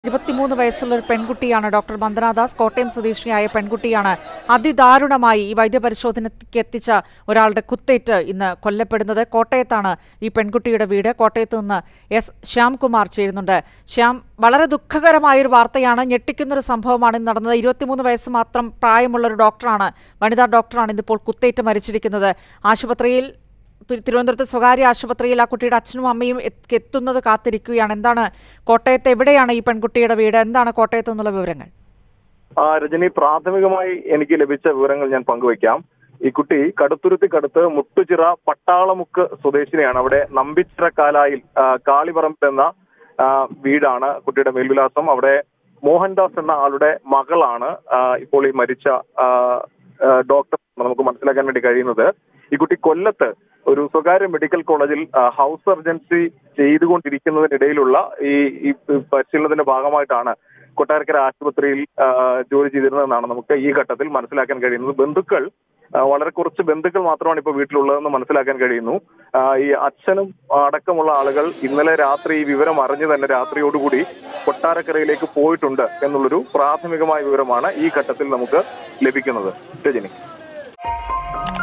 ഇരുപത്തിമൂന്ന് വയസ്സുള്ള ഒരു പെൺകുട്ടിയാണ് ഡോക്ടർ വന്ദനാദാസ് കോട്ടയം സ്വദേശിനിയായ പെൺകുട്ടിയാണ് അതിദാരുണമായി ഈ വൈദ്യപരിശോധനയ്ക്ക് എത്തിച്ച ഒരാളുടെ കുത്തേറ്റ് ഇന്ന് കൊല്ലപ്പെടുന്നത് കോട്ടയത്താണ് ഈ പെൺകുട്ടിയുടെ വീട് കോട്ടയത്ത് നിന്ന് എസ് ശ്യാംകുമാർ ചേരുന്നുണ്ട് ശ്യാം വളരെ ദുഃഖകരമായ ഒരു വാർത്തയാണ് ഞെട്ടിക്കുന്നൊരു സംഭവമാണ് ഇന്ന് നടന്നത് ഇരുപത്തിമൂന്ന് വയസ്സ് മാത്രം പ്രായമുള്ള ഒരു ഡോക്ടറാണ് വനിതാ ഡോക്ടറാണ് ഇന്നിപ്പോൾ കുത്തേറ്റ് മരിച്ചിരിക്കുന്നത് ആശുപത്രിയിൽ തി- തിരുവനന്തപുരത്ത് സ്വകാര്യ ആശുപത്രിയിൽ ആ കുട്ടിയുടെ അച്ഛനും അമ്മയും എത്ത് എത്തുന്നത് കാത്തിരിക്കുകയാണ് എന്താണ് കോട്ടയത്ത് എവിടെയാണ് ഈ പെൺകുട്ടിയുടെ വീട് എന്താണ് കോട്ടയത്ത് നിന്നുള്ള വിവരങ്ങൾ ആ രജനി പ്രാഥമികമായി എനിക്ക് ലഭിച്ച വിവരങ്ങൾ ഞാൻ പങ്കുവയ്ക്കാം ഈ കുട്ടി കടുത്തുരുത്തിക്കടുത്ത് മുട്ടുചിറ പട്ടാളമുക്ക് സ്വദേശിനിയാണ് അവിടെ നമ്പിച്ചിറ കാലായിൽ ആ, കാളിപറമ്പ് എന്ന ആ, വീടാണ് കുട്ടിയുടെ മേൽവിലാസം അവിടെ മോഹൻദാസ് എന്ന ആളുടെ മകളാണ് ആ, ഇപ്പോൾ ഈ മരിച്ച ആ, ആ, ഡോക്ടർ നമുക്ക് മനസ്സിലാക്കാൻ വേണ്ടി കഴിയുന്നത് ഈ കുട്ടി കൊല്ലത്ത് ഒരു സ്വകാര്യ മെഡിക്കൽ കോളേജിൽ ആ, ഹൗസ് സർജൻസി ചെയ്തുകൊണ്ടിരിക്കുന്നതിനിടയിലുള്ള ഈ ഈ പരിശീലനത്തിന്റെ ഭാഗമായിട്ടാണ് കൊട്ടാരക്കര ആശുപത്രിയിൽ ആ, ജോലി ചെയ്തിരുന്നതെന്നാണ് നമുക്ക് ഈ ഘട്ടത്തിൽ മനസ്സിലാക്കാൻ കഴിയുന്നത് ബന്ധുക്കൾ ആ, വളരെ കുറച്ച് ബന്ധുക്കൾ മാത്രമാണ് ഇപ്പോൾ വീട്ടിലുള്ളതെന്ന് മനസ്സിലാക്കാൻ കഴിയുന്നു ആ, ഈ അച്ഛനും അടക്കമുള്ള ആളുകൾ ഇന്നലെ രാത്രി ഈ വിവരം അറിഞ്ഞു തന്നെ രാത്രിയോടുകൂടി കൊട്ടാരക്കരയിലേക്ക് പോയിട്ടുണ്ട് എന്നുള്ളൊരു പ്രാഥമികമായ വിവരമാണ് ഈ ഘട്ടത്തിൽ നമുക്ക് ലഭിക്കുന്നത് രജനി